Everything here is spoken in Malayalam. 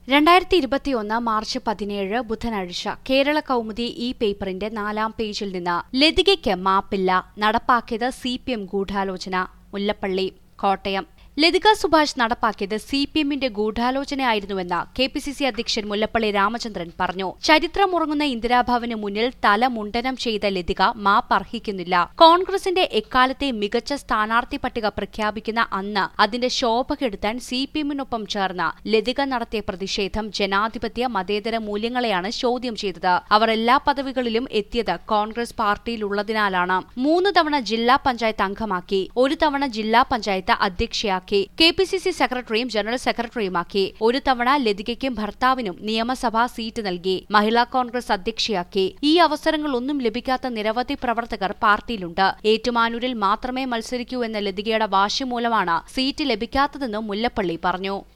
രണ്ടായിരത്തി ഇരുപത്തിയൊന്ന് മാർച്ച് പതിനേഴ് ബുധനാഴ്ച കേരള കൗമുദി ഈ പേപ്പറിന്റെ നാലാം പേജിൽ നിന്ന് ലതികയ്ക്ക് മാപ്പില്ല നടപ്പാക്കിയത് സി പി എം ഗൂഢാലോചന മുല്ലപ്പള്ളി കോട്ടയം ലതിക സുഭാഷ് നടപ്പാക്കിയത് സി പി എമ്മിന്റെ ഗൂഢാലോചനയായിരുന്നുവെന്ന് കെ പി സി സി അധ്യക്ഷൻ മുല്ലപ്പള്ളി രാമചന്ദ്രൻ പറഞ്ഞു ചരിത്രമുറങ്ങുന്ന ഇന്ദിരാഭവന് മുന്നിൽ തല മുണ്ടനം ചെയ്ത ലതിക മാപ്പ് അർഹിക്കുന്നില്ല കോൺഗ്രസിന്റെ എക്കാലത്തെ മികച്ച സ്ഥാനാർത്ഥി പട്ടിക പ്രഖ്യാപിക്കുന്ന അന്ന് അതിന്റെ ശോഭ കെടുത്താൻ സി പി എമ്മിനൊപ്പം ചേർന്ന് ലതിക നടത്തിയ പ്രതിഷേധം ജനാധിപത്യ മതേതര മൂല്യങ്ങളെയാണ് ചോദ്യം ചെയ്തത് അവർ എല്ലാ പദവികളിലും എത്തിയത് കോൺഗ്രസ് പാർട്ടിയിലുള്ളതിനാലാണ് മൂന്ന് തവണ ജില്ലാ പഞ്ചായത്ത് അംഗമാക്കി ഒരു തവണ ജില്ലാ പഞ്ചായത്ത് അധ്യക്ഷയാക്കി കെ പി സി സി സെക്രട്ടറിയും ജനറൽ സെക്രട്ടറിയുമാക്കി ഒരു തവണ ലതികയ്ക്കും ഭർത്താവിനും നിയമസഭാ സീറ്റ് നൽകി മഹിളാ കോൺഗ്രസ് അധ്യക്ഷയാക്കി ഈ അവസരങ്ങളൊന്നും ലഭിക്കാത്ത നിരവധി പ്രവർത്തകർ പാർട്ടിയിലുണ്ട് ഏറ്റുമാനൂരിൽ മാത്രമേ മത്സരിക്കൂ എന്ന ലതികയുടെ വാശി മൂലമാണ് സീറ്റ് ലഭിക്കാത്തതെന്നും മുല്ലപ്പള്ളി പറഞ്ഞു